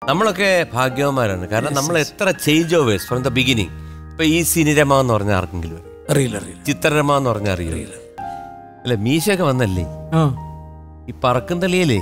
നമ്മളൊക്കെ ഭാഗ്യവന്മാരാണ് കാരണം നമ്മൾ എത്ര changeovers from the beginning ഇപ്പൊ ഈ സിനിരമ എന്ന് പറഞ്ഞ ആർക്കെങ്കിലും അറിയോ? അറിയില്ല അറിയില്ല ചിത്രരമ എന്ന് പറഞ്ഞ അറിയില്ല അല്ല മീശയൊക്കെ വന്നല്ലേ ആ ഈ പറക്കും തളിയല്ലേ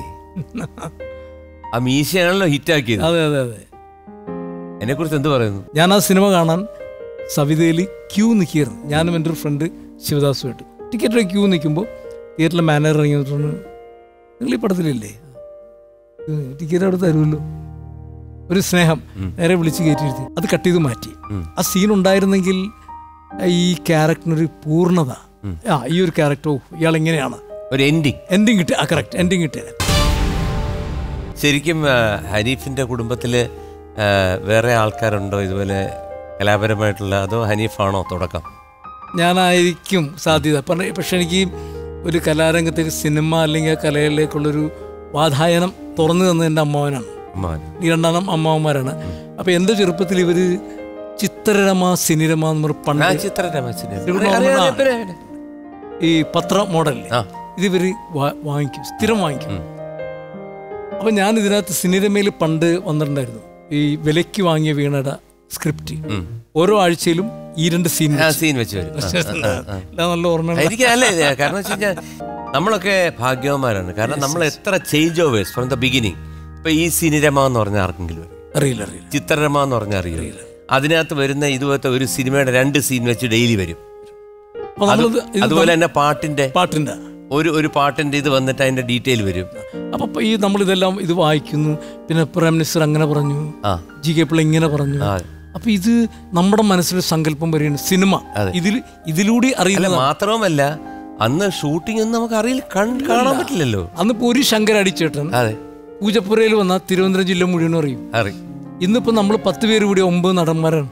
ആ മീശയാണല്ലോ ഹിറ്റാക്കിയത് അതെ അതെ അതെ എന്നെ കുറിച്ച് എന്ത് പറയുന്നു ഞാൻ ആ സിനിമ കാണാൻ സവിതയിൽ ക്യൂ നിൽക്കുകയായിരുന്നു ഞാനും എൻ്റെ ഒരു ഫ്രണ്ട് ശിവദാസുമായിട്ട് ടിക്കറ്റിൽ ക്യൂ നിൽക്കുമ്പോൾ തിയേറ്ററിലെ മാനേജർ ഇറങ്ങി വന്നിട്ട് നിങ്ങൾ ഈ പടത്തിലില്ലേ ടിക്കറ്റ് അവിടെ തരുമല്ലോ ഒരു സ്നേഹം നേരെ വിളിച്ച് കയറ്റിയിരുത്തി അത് കട്ട് ചെയ്ത് മാറ്റി ഉം. ആ സീൻ ഉണ്ടായിരുന്നെങ്കിൽ ഈ ക്യാരക്ടറിനൊരു പൂർണ്ണത ആ ഈ ഒരു ക്യാരക്ടർ ഓ ഇയാൾ എങ്ങനെയാണ് ഒരു എൻഡിങ് എൻഡിങ് കിട്ടി ആ കറക്റ്റ് എൻഡിങ് കിട്ടിയത് ശരിക്കും ആ, ഹനീഫിന്റെ കുടുംബത്തില് ആ, വേറെ ആൾക്കാരുണ്ടോ ഇതുപോലെ കലാപരമായിട്ടുള്ള അതോ ഹനീഫാണോ തുടക്കം ഞാനായിരിക്കും സാധ്യത പറഞ്ഞ പക്ഷെ എനിക്ക് ഒരു കലാരംഗത്തേക്ക് സിനിമ അല്ലെങ്കിൽ ആ കലയിലേക്കുള്ളൊരു വാതായനം തുറന്നു തന്നത് എൻ്റെ അമ്മാവനാണ് അമ്മാവൻ ഈ രണ്ടാം അമ്മാവന്മാരാണ് അപ്പം എൻ്റെ ചെറുപ്പത്തിൽ ഇവർ ചിത്രരമ സിനിരമ എന്ന് പറഞ്ഞ ആ പണ്ട് ചിത്രരമ ഇവിടെ വന്നതാ. ഈ പത്ര മോഡലിൽ ആ. ഇത് ഇവർ വാങ്ങിക്കും സ്ഥിരം വാങ്ങിക്കും അപ്പം ഞാൻ ഇതിനകത്ത് സിനിരമയിൽ പണ്ട് വന്നിട്ടുണ്ടായിരുന്നു ഈ വിലയ്ക്ക് വാങ്ങിയ വീണയുടെ സ്ക്രിപ്റ്റ് ഓരോ ആഴ്ചയിലും ഈ രണ്ട് സീൻ ആ സീൻ വെച്ച് വരും ആ, ആ, ആ. നല്ല ഓർമ്മ എനിക്ക് അല്ലേ ഇത് കാരണം വെച്ച് കഴിഞ്ഞാൽ നമ്മളൊക്കെ ഭാഗ്യവന്മാരാണ് കാരണം നമ്മൾ എത്ര changeovers from the beginning ഇപ്പൊ ഈ സിനിരമ എന്ന് പറഞ്ഞ ആർക്കെങ്കിലും അറിയോ? അറിയില്ല അറിയില്ല ചിത്രരമ എന്ന് പറഞ്ഞ അറിയില്ല അതിനകത്ത് വരുന്ന ഇതുപോലത്തെ ഒരു സിനിമയുടെ രണ്ട് സീൻ വെച്ച് ഡെയിലി വരും അപ്പൊ നമ്മളിത് ഇത് അതുപോലെ തന്നെ പാട്ടിന്റെ പാട്ടിന്റെ ഒരു ഒരു പാട്ടിന്റെ ഇത് വന്നിട്ട് അതിന്റെ ഡീറ്റെയിൽ വരും അപ്പൊ ഇപ്പൊ ഈ നമ്മളിതെല്ലാം ഇത് വായിക്കുന്നു പിന്നെ പ്രൈം മിനിസ്റ്റർ അങ്ങനെ പറഞ്ഞു ആ ജി കെ പിള്ള ഇങ്ങനെ പറഞ്ഞു ആ. അപ്പൊ ഇത് നമ്മുടെ മനസ്സിൽ സങ്കല്പം വരികയാണ് സിനിമ അതെ. ഇതിൽ ഇതിലൂടെ അല്ല അറിയില്ല മാത്രവുമല്ല അന്ന് ഷൂട്ടിംഗ് ഒന്നും നമുക്ക് അറിയില്ല കൺ- കാണാൻ പറ്റില്ലല്ലോ അന്നിപ്പോ ഒരു ശങ്കർ അടിച്ചേട്ടൻ അതെ പൂജപ്പുരയിൽ വന്ന തിരുവനന്തപുരം ജില്ല മുഴുവൻ അറിയും അറി ഇന്നിപ്പോ നമ്മൾ പത്ത് പേര് കൂടി ഒമ്പത് നടന്മാരാണ്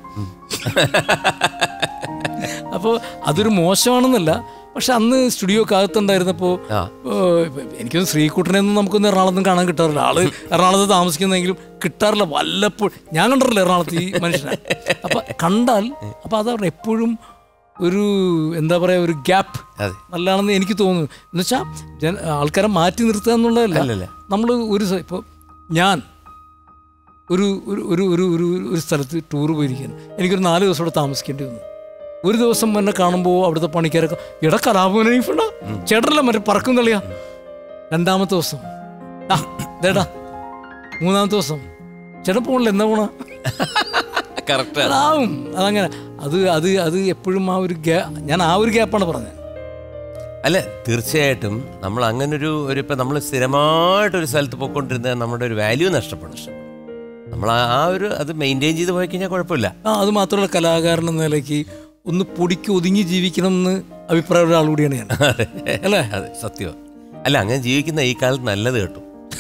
അപ്പോൾ അതൊരു മോശമാണെന്നല്ല പക്ഷെ അന്ന് സ്റ്റുഡിയോക്കകത്തുണ്ടായിരുന്നപ്പോൾ ആ. എനിക്കൊന്ന് ശ്രീകുട്ടനെയൊന്നും നമുക്കൊന്നും എറണാകുളത്തും കാണാൻ കിട്ടാറില്ല ആള് എറണാകുളത്ത് താമസിക്കുന്നെങ്കിലും കിട്ടാറില്ല വല്ലപ്പോഴും ഞാൻ കണ്ടിട്ടില്ല എറണാകുളത്ത് ഈ മനുഷ്യനെ അപ്പൊ കണ്ടാൽ അപ്പൊ അതവിടെ എപ്പോഴും ഒരു എന്താ പറയാ ഒരു ഗ്യാപ്പ് അതെ നല്ലതാണെന്ന് എനിക്ക് തോന്നുന്നു എന്നുവെച്ചാൽ ആൾക്കാരെ മാറ്റി നിർത്തുക എന്നുള്ളതല്ല അല്ലല്ല നമ്മൾ ഒരു സ- ഇപ്പോൾ ഞാൻ ഒരു ഒരു ഒരു ഒരു ഒരു ഒരു സ്ഥലത്ത് ടൂർ പോയിരിക്കുകയാണ് എനിക്കൊരു നാല് ദിവസം അവിടെ താമസിക്കേണ്ടി വന്നു ഒരു ദിവസം എന്നെ കാണുമ്പോൾ അവിടുത്തെ പണിക്കാരൊക്കെ ഇട കലാഭവനീഫുണ്ട ചേട്ടനല്ല മറ്റേ പറക്കും തളിയാ രണ്ടാമത്തെ ദിവസം ആ ദേടാ മൂന്നാമത്തെ ദിവസം ചേട്ടൻ പോണില്ല എന്നാ പോണ കറക്റ്റ് അതാവും അതങ്ങനെ അത് അത് അത് എപ്പോഴും ആ ഒരു ഗ്യാ ഞാൻ ആ ഒരു ഗ്യാപ്പാണ് പറഞ്ഞത് അല്ല തീർച്ചയായിട്ടും നമ്മൾ അങ്ങനെ ഒരു ഒരു ഇപ്പം നമ്മൾ സ്ഥിരമായിട്ട് ഒരു സ്ഥലത്ത് പോയിക്കൊണ്ടിരുന്ന നമ്മുടെ ഒരു വാല്യൂ നഷ്ടപ്പെടും നമ്മൾ ആ ആ ഒരു അത് മെയിൻറ്റെയിൻ ചെയ്ത് പോയി കഴിഞ്ഞാൽ കുഴപ്പമില്ല ആ അത് മാത്രമല്ല കലാകാരൻ എന്ന നിലയ്ക്ക് ഒന്ന് പൊടിക്ക് ഒതുങ്ങി ജീവിക്കണം എന്ന് അഭിപ്രായമുള്ള ആൾ കൂടിയാണ് ഞാൻ അല്ലേ അതെ സത്യമാണ് അല്ല അങ്ങനെ ജീവിക്കുന്ന ഈ കാലത്ത് നല്ലത് കേട്ടു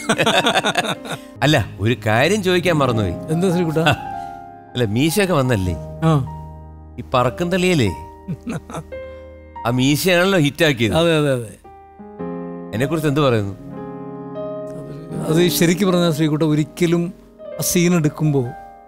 അല്ല ഒരു കാര്യം ചോദിക്കാൻ മറന്നുപോയി എന്താ ശ്രീകുട്ട അല്ല മീശയൊക്കെ വന്നല്ലേ ആ ഈ പറക്കും തളിയല്ലേ ആ മീശയാണല്ലോ ഹിറ്റാക്കിയത് അതെ അതെ അതെ എന്നെ കുറിച്ച് എന്ത് പറയുന്നു അത് ശരിക്കും പറഞ്ഞാൽ ശ്രീകുട്ട ഒരിക്കലും ആ സീൻ എടുക്കുമ്പോൾ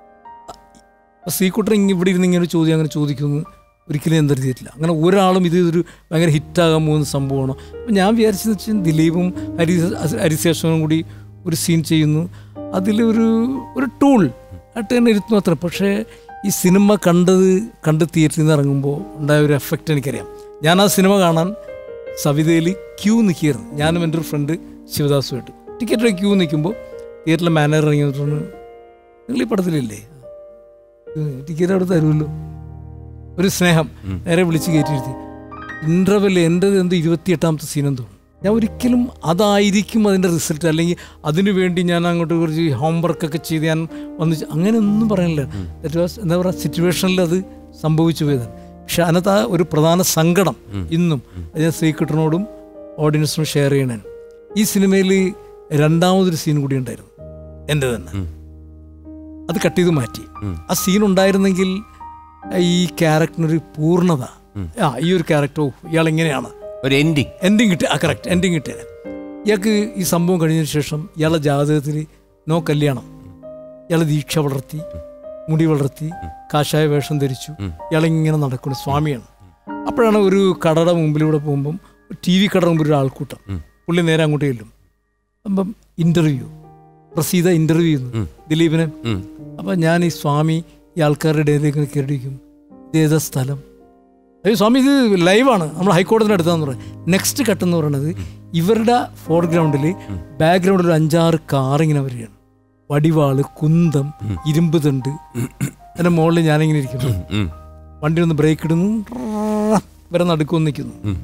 ശ്രീകുട്ടൻ ഇങ്ങ ഇവിടെ ഇരുന്ന് ഇങ്ങനെ ഒരു ചോദ്യം അങ്ങനെ ചോദിക്കുന്നു ഒരിക്കലും ഞാൻ കരുതിയിട്ടില്ല അങ്ങനെ ഒരാളും ഇത് ഒരു ഭയങ്കര ഹിറ്റാകാൻ പോകുന്ന സംഭവമാണ് അപ്പം ഞാൻ വിചാരിച്ചെന്ന് വെച്ചാൽ ദിലീപും ഹരി ഹരിശേഷനും കൂടി ഒരു സീൻ ചെയ്യുന്നു അതിലൊരു ഒരു ടൂൾ ആയിട്ട് തന്നെ ഇരുത്തുന്നു അത്ര പക്ഷേ ഈ സിനിമ കണ്ടത് കണ്ട് തിയേറ്ററിൽ നിന്ന് ഇറങ്ങുമ്പോൾ ഉണ്ടായ ഒരു എഫക്റ്റ് എനിക്കറിയാം ഞാൻ ആ സിനിമ കാണാൻ സവിതയിൽ ക്യൂ നിൽക്കുകയായിരുന്നു ഞാനും എൻ്റെ ഒരു ഫ്രണ്ട് ശിവദാസുമായിട്ട് ടിക്കറ്റിൽ ക്യൂ നിൽക്കുമ്പോൾ തിയേറ്ററിലെ മാനേജർ ഇറങ്ങി വന്നിട്ട് നിങ്ങൾ ഈ പടത്തിലില്ലേ ടിക്കറ്റ് അവിടെ തരുമല്ലോ ഒരു സ്നേഹം നേരെ വിളിച്ച് കയറ്റിയിരുത്തി ഇൻ്റർവെൽ എൻ്റെ എന്ത് ഇരുപത്തിയെട്ടാമത്തെ സീനം തോന്നും ഞാൻ ഒരിക്കലും അതായിരിക്കും അതിൻ്റെ റിസൾട്ട് അല്ലെങ്കിൽ അതിനു വേണ്ടി ഞാൻ അങ്ങോട്ട് കുറച്ച് ഹോംവർക്കൊക്കെ ചെയ്ത് ഞാൻ വന്ന് ചെ- അങ്ങനെ ഒന്നും പറയാനില്ല ദറ്റ് വാസ് എന്താ പറയുക സിറ്റുവേഷനിൽ അത് സംഭവിച്ചു പോയതാണ് പക്ഷെ അതിനകത്ത് ആ ഒരു പ്രധാന സങ്കടം ഇന്നും അത് ഞാൻ ശ്രീകുട്ടനോടും ഓഡിയൻസിനും ഷെയർ ചെയ്യണേ ഈ സിനിമയിൽ രണ്ടാമതൊരു സീൻ കൂടി ഉണ്ടായിരുന്നു എൻ്റെ തന്നെ ഉം. അത് കട്ട് ചെയ്ത് മാറ്റി ഉം. ആ സീൻ ഉണ്ടായിരുന്നെങ്കിൽ ഈ ക്യാരക്ടറിനൊരു പൂർണ്ണത ഉം. ആ ഈ ഒരു ക്യാരക്ടർ ഓ ഇയാൾ എങ്ങനെയാണ് ഒരു എൻഡിങ് എൻഡിങ് കിട്ടി ആ കറക്റ്റ് എൻഡിങ് കിട്ടിയത് ഇയാൾക്ക് ഈ സംഭവം കഴിഞ്ഞതിന് ശേഷം ഇയാളുടെ ജാതകത്തിൽ നോ കല്യാണം ഇയാൾ ദീക്ഷ വളർത്തി മുടി വളർത്തി കാഷായ വേഷം ധരിച്ചു ഉം. ഇയാളിങ്ങനെ നടക്കുന്നു സ്വാമിയാണ് അപ്പോഴാണ് ഒരു കടയുടെ മുമ്പിലൂടെ പോകുമ്പം ടി വി കടയുടെ മുമ്പിൽ ഒരു ആൾക്കൂട്ടം ഉം. പുള്ളി നേരെ അങ്ങോട്ട് ചെല്ലും അപ്പം ഇൻ്റർവ്യൂ പ്രസീത ഇന്റർവ്യൂ ചെയ്യുന്നു ദിലീപിനെ ഉം. അപ്പൊ ഞാൻ ഈ സ്വാമി ഈ ആൾക്കാരുടെ ഇടയിലേക്ക് കയറിയിരിക്കും ഇത് ഏതാ സ്ഥലം അയ്യോ സ്വാമി ഇത് ലൈവാണ് നമ്മൾ ഹൈക്കോടതിയുടെ അടുത്താന്ന് പറയുന്നത് നെക്സ്റ്റ് കട്ട് എന്ന് പറയുന്നത് ഇവരുടെ ഫോർഗ്രൗണ്ടിൽ ബാക്ക്ഗ്രൗണ്ടിൽ ഒരു അഞ്ചാറ് കാറിങ്ങനെ വരികയാണ് വടിവാള് കുന്തം ഇരുമ്പ് തണ്ട് അതിന്റെ മുകളിൽ ഞാനിങ്ങനെ ഇരിക്കുന്നു ഉം. വണ്ടി ഒന്ന് ബ്രേക്ക് ഇടുന്നു ട്രറ, ഇവരെ നടുക്കൊന്ന് നിൽക്കുന്നു ഉം.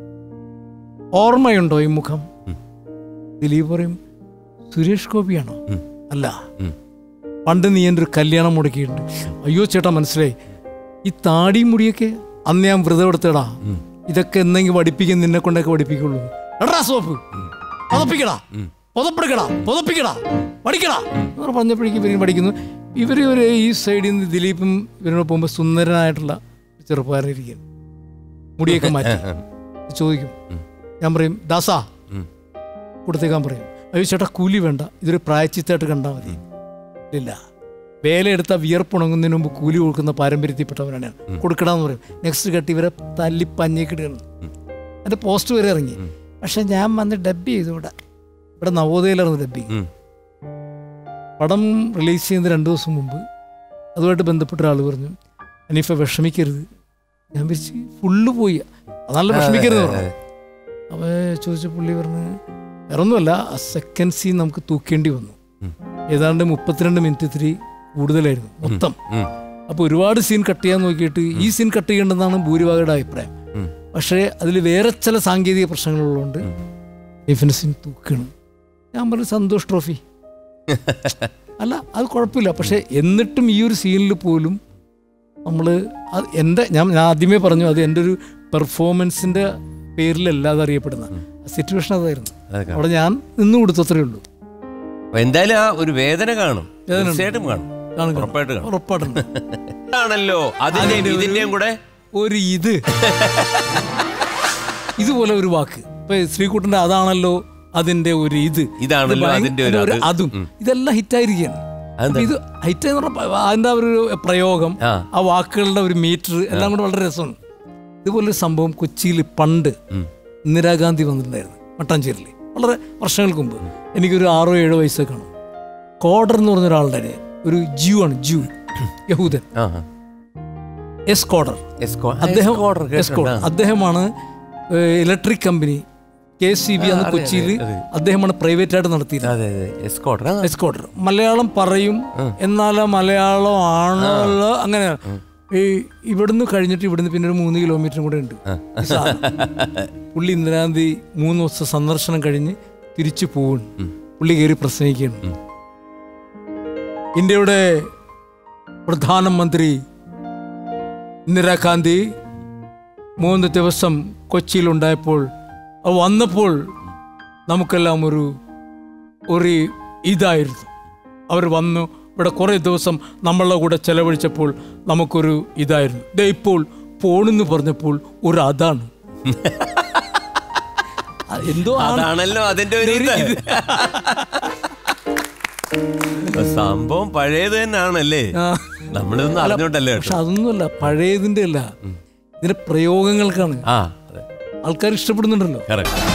ഓർമ്മയുണ്ടോ ഈ മുഖം ഉം. ദിലീപ് പറയും സുരേഷ് ഗോപിയാണോ ഉം. അല്ല ഉം. പണ്ട് നീ എൻ്റെ ഒരു കല്യാണം മുടക്കിയിട്ടുണ്ട് അയ്യോ ചേട്ടാ മനസ്സിലായി ഈ താടി മുടിയൊക്കെ അന്ന് ഞാൻ വ്രതം എടുത്തടാ ഉം. ഇതൊക്കെ എന്തെങ്കിലും പഠിപ്പിക്കാൻ നിന്നെ കൊണ്ടൊക്കെ പഠിപ്പിക്കുള്ളൂ എടാ സോപ്പ് പുതപ്പിക്കടാ ഉം. പുതപ്പെടുക്കടാ പുതപ്പിക്കടാ പഠിക്കടാ എന്ന് പറഞ്ഞപ്പോഴേക്കും ഇവരും പഠിക്കുന്നു ഇവർ ഒരു ഈ സൈഡിൽ നിന്ന് ദിലീപും ഇവരോട് പോകുമ്പോൾ സുന്ദരനായിട്ടുള്ള ഒരു ചെറുപ്പക്കാരൻ ഇരിക്കുന്നു മുടിയൊക്കെ മാറ്റി ചോദിക്കും ഉം. ഞാൻ പറയും ദാസാ ഉം. കൊടുത്തേക്കാൻ പറയും അയ്യോ ചേട്ടാ കൂലി വേണ്ട ഇതൊരു പ്രായച്ചിത്തായിട്ട് കണ്ടാൽ മതി ഇല്ല വേലയെടുത്ത വിയർപ്പുണങ്ങുന്നതിന് മുമ്പ് കൂലി കൊടുക്കുന്ന പാരമ്പര്യത്തിൽപ്പെട്ടവരാണ് ഞാൻ കൊടുക്കണമെന്ന് പറയും നെക്സ്റ്റ് കട്ട് ഇവരെ തല്ലി പഞ്ഞേക്കിടുകയാണ് എൻ്റെ പോസ്റ്റ് വരെ ഇറങ്ങി പക്ഷെ ഞാൻ വന്ന് ഡബ് ചെയ്തു ഇവിടെ ഇവിടെ നവോദയയിലായിരുന്നു ഡബ്ബിങ് ഉം. പടം റിലീസ് ചെയ്യുന്ന രണ്ട് ദിവസം മുമ്പ് അതുമായിട്ട് ബന്ധപ്പെട്ട ഒരാൾ പറഞ്ഞു അനീഫ വിഷമിക്കരുത് ഞാൻ വിരിച്ച് ഫുള്ള് പോയി അതല്ല വിഷമിക്കരുത് പറഞ്ഞു അപ്പോൾ ചോദിച്ച പുള്ളി പറഞ്ഞ് വേറൊന്നുമല്ല ആ സെക്കൻഡ് സീൻ നമുക്ക് തൂക്കേണ്ടി വന്നു ഉം. ഏതാണ്ട് മുപ്പത്തിരണ്ട് മിനിറ്റ് ഇത്തിരി കൂടുതലായിരുന്നു മൊത്തം ഉം. അപ്പോൾ ഒരുപാട് സീൻ കട്ട് ചെയ്യാൻ നോക്കിയിട്ട് ഈ സീൻ കട്ട് ചെയ്യേണ്ടതെന്നാണ് ഭൂരിഭാഗയുടെ അഭിപ്രായം ഉം. പക്ഷേ അതിൽ വേറെ ചില സാങ്കേതിക പ്രശ്നങ്ങളുള്ളതുകൊണ്ട് ഡിഫൻസ് സീൻ തൂക്കണം ഞാൻ പറഞ്ഞു സന്തോഷ് ട്രോഫി അല്ല അത് കുഴപ്പമില്ല പക്ഷേ എന്നിട്ടും ഈ ഒരു സീനിൽ പോലും നമ്മൾ എൻ്റെ ഞാൻ ഞാൻ ആദ്യമേ പറഞ്ഞു അത് എൻ്റെ ഒരു പെർഫോമൻസിൻ്റെ പേരിലല്ല അത് അറിയപ്പെടുന്ന സിറ്റുവേഷൻ അതായിരുന്നു അതൊക്കെ. അവിടെ ഞാൻ നിന്ന് കൊടുത്തത്രേ ഉള്ളൂ അപ്പൊ എന്തായാലും ആ ഒരു വേദന കാണും തീർച്ചയായിട്ടും കാണും കാണും, കാണും. ഉറപ്പായിട്ട് കാണും ഉറപ്പായിട്ടുണ്ട് ആണല്ലോ അതിന്റെയും ഇതിന്റെയും കൂടെ ഒരു ഇത് ഇതുപോലെ ഒരു വാക്ക് ഇപ്പൊ ശ്രീകുട്ടന്റെ അതാണല്ലോ അതിന്റെ ഒരു ഇത് ഇതാണല്ലോ ഇത് ഭയങ്കര അതിന്റെ ഒരു അത്. അതും ഇതെല്ലാം ഹിറ്റായിരിക്കുകയാണ് അതെന്താ? ഇത് ഹൈറ്റ് എന്ന് പറഞ്ഞാൽ അതിന്റെ ആ ഒരു പ്രയോഗം ആ. ആ വാക്കുകളുടെ ഒരു മീറ്റർ എല്ലാം കൂടെ വളരെ രസമാണ് ഇതുപോലൊരു സംഭവം കൊച്ചിയിൽ പണ്ട് ഉം. ഇന്ദിരാഗാന്ധി വന്നിട്ടുണ്ടായിരുന്നു മട്ടാഞ്ചേരിയിൽ വളരെ വർഷങ്ങൾക്ക് മുമ്പ് എനിക്കൊരു ആറോ ഏഴോ വയസ്സൊക്കെ കാണും കോഡർ എന്ന് പറഞ്ഞ ഒരാളുടെ ഒരു ജ്യൂ ആണ് ജ്യൂ യഹൂദൻ ആ, ആ. എസ് കോഡർ എസ്കോ- അദ്ദേഹം എസ്കോഡർ കേട്ടിട്ടുണ്ട്. എസ്കോഡർ അദ്ദേഹമാണ് electric company K C B അന്ന് കൊച്ചിയിൽ അദ്ദേഹമാണ് പ്രൈവറ്റ് ആയിട്ട് നടത്തിയിരുന്നത് അതെ അതെ എസ്കോഡർ ആ. എസ്കോഡർ മലയാളം പറയും എന്നാൽ മലയാളം ആണല്ലോ അങ്ങനെ ഈ ഇവിടുന്ന് കഴിഞ്ഞിട്ട് ഇവിടുന്ന് പിന്നെ ഒരു മൂന്ന് കിലോമീറ്ററും കൂടെ ഉണ്ട് ഈ സാധനം. പുള്ളി ഇന്ദിരാഗാന്ധി മൂന്ന് ദിവസം സന്ദർശനം കഴിഞ്ഞ് തിരിച്ചു പോകുന്നു പുള്ളി കയറി പ്രസംഗിക്കുകയാണ് ഇന്ത്യയുടെ പ്രധാനമന്ത്രി ഇന്ദിരാഗാന്ധി മൂന്ന് ദിവസം കൊച്ചിയിലുണ്ടായപ്പോൾ അത് വന്നപ്പോൾ നമുക്കെല്ലാം ഒരു ഒരു ഇതായിരുന്നു അവർ വന്നു ഇവിടെ കുറേ ദിവസം നമ്മളുടെ കൂടെ ചെലവഴിച്ചപ്പോൾ നമുക്കൊരു ഇതായിരുന്നു ദേ ഇപ്പോൾ പോണെന്ന് പറഞ്ഞപ്പോൾ ഒരു അതാണ് ആ, എന്തോ ആണ് അതാണല്ലോ അതിന്റെ ഒരു ഇത് സംഭവം പഴയത് തന്നെയാണല്ലേ ആ. നമ്മളിതൊന്നും അറിഞ്ഞോണ്ടല്ലേ കേട്ടോ പക്ഷെ അതൊന്നുമല്ല പഴയതിന്റെ അല്ല ഇതിന്റെ പ്രയോഗങ്ങൾക്കാണ് ആ അതെ ആൾക്കാർ ഇഷ്ടപ്പെടുന്നുണ്ടല്ലോ കറക്റ്റ്